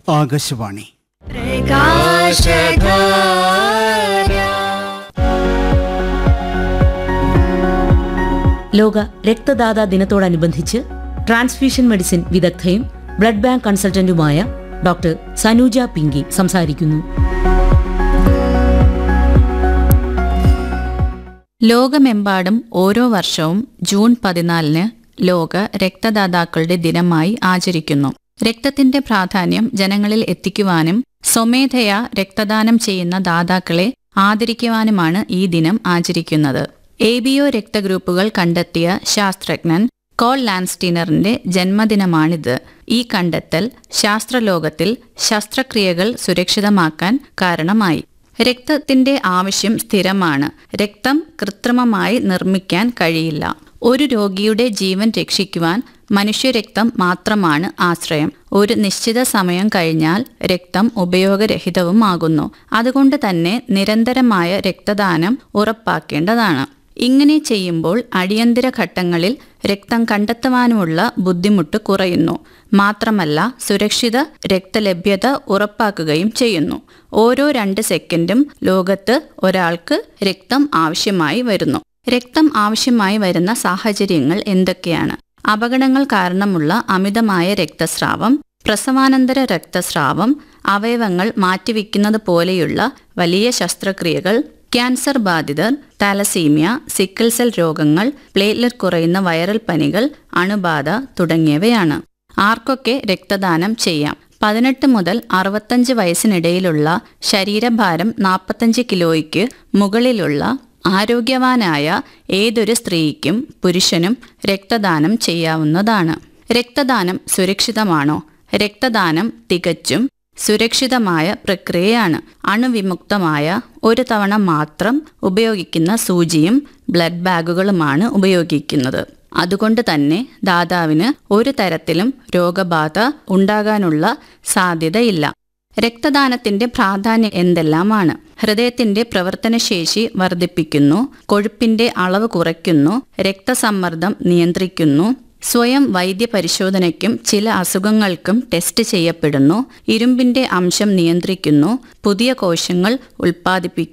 ആകാശവാണി ലോക രക്തദാതാ ദിനത്തോടനുബന്ധിച്ച് ട്രാൻസ്ഫ്യൂഷൻ മെഡിസിൻ വിദഗ്ധയും ബ്ലഡ് ബാങ്ക് കൺസൾട്ടന്റുമായ ഡോക്ടർ സനൂജ പിങ്കി സംസാരിക്കുന്നു ലോകമെമ്പാടും ഓരോ വർഷവും ജൂൺ പതിനാലിന് ലോക രക്തദാതാക്കളുടെ ദിനമായി ആചരിക്കുന്നു രക്തത്തിന്റെ പ്രാധാന്യം ജനങ്ങളിൽ എത്തിക്കുവാനും സ്വമേധയാ രക്തദാനം ചെയ്യുന്ന ദാതാക്കളെ ആദരിക്കുവാനുമാണ് ഈ ദിനം ആചരിക്കുന്നത് എ ബി ഒ രക്തഗ്രൂപ്പുകൾ കണ്ടെത്തിയ ശാസ്ത്രജ്ഞൻ കോൾ ലാൻസ്റ്റീനറിന്റെ ജന്മദിനമാണിത് ഈ കണ്ടെത്തൽ ശാസ്ത്രലോകത്തിൽ ശസ്ത്രക്രിയകൾ സുരക്ഷിതമാക്കാൻ കാരണമായി രക്തത്തിന്റെ ആവശ്യം സ്ഥിരമാണ് രക്തം കൃത്രിമമായി നിർമ്മിക്കാൻ കഴിയില്ല ഒരു രോഗിയുടെ ജീവൻ രക്ഷിക്കുവാൻ മനുഷ്യരക്തം മാത്രമാണ് ആശ്രയം ഒരു നിശ്ചിത സമയം കഴിഞ്ഞാൽ രക്തം ഉപയോഗരഹിതവുമാകുന്നു അതുകൊണ്ട് തന്നെ നിരന്തരമായ രക്തദാനം ഉറപ്പാക്കേണ്ടതാണ് ഇങ്ങനെ ചെയ്യുമ്പോൾ അടിയന്തര ഘട്ടങ്ങളിൽ രക്തം കണ്ടെത്തുവാനുമുള്ള ബുദ്ധിമുട്ട് കുറയുന്നു മാത്രമല്ല സുരക്ഷിത രക്തലഭ്യത ഉറപ്പാക്കുകയും ചെയ്യുന്നു ഓരോ രണ്ട് സെക്കൻഡും ലോകത്ത് ഒരാൾക്ക് രക്തം ആവശ്യമായി വരുന്നു രക്തം ആവശ്യമായി വരുന്ന സാഹചര്യങ്ങൾ എന്തൊക്കെയാണ് അപകടങ്ങൾ കാരണമുള്ള അമിതമായ രക്തസ്രാവം പ്രസവാനന്തര രക്തസ്രാവം അവയവങ്ങൾ മാറ്റിവെക്കുന്നത് പോലെയുള്ള വലിയ ശസ്ത്രക്രിയകൾ ക്യാൻസർ ബാധിതർ താലസീമിയ സിക്കിൾ സെൽ രോഗങ്ങൾ പ്ലേറ്റ്ലെറ്റ് കുറയുന്ന വൈറൽ പനികൾ അണുബാധ തുടങ്ങിയവയാണ് ആർക്കൊക്കെ രക്തദാനം ചെയ്യാം പതിനെട്ട് മുതൽ അറുപത്തഞ്ച് വയസ്സിനിടയിലുള്ള ശരീരഭാരം നാൽപ്പത്തഞ്ച് കിലോയ്ക്ക് മുകളിലുള്ള ആരോഗ്യവാനായ ഏതൊരു സ്ത്രീക്കും പുരുഷനും രക്തദാനം ചെയ്യാവുന്നതാണ് രക്തദാനം സുരക്ഷിതമാണോ രക്തദാനം തികച്ചും സുരക്ഷിതമായ പ്രക്രിയയാണ് അണുവിമുക്തമായ ഒരു തവണ മാത്രം ഉപയോഗിക്കുന്ന സൂചിയും ബ്ലഡ് ബാഗുകളുമാണ് ഉപയോഗിക്കുന്നത് അതുകൊണ്ട് തന്നെ ദാതാവിന് ഒരു തരത്തിലും രോഗബാധ ഉണ്ടാകാനുള്ള സാധ്യതയില്ല രക്തദാനത്തിന്റെ പ്രാധാന്യം എന്തെല്ലാമാണ് ഹൃദയത്തിന്റെ പ്രവർത്തനശേഷി വർദ്ധിപ്പിക്കുന്നു കൊഴുപ്പിന്റെ അളവ് കുറയ്ക്കുന്നു രക്തസമ്മർദ്ദം നിയന്ത്രിക്കുന്നു സ്വയം വൈദ്യപരിശോധനയ്ക്കും ചില അസുഖങ്ങൾക്കും ടെസ്റ്റ് ചെയ്യപ്പെടുന്നു ഇരുമ്പിന്റെ അംശം നിയന്ത്രിക്കുന്നു പുതിയ കോശങ്ങൾ ഉൽപ്പാദിപ്പിക്കുന്നു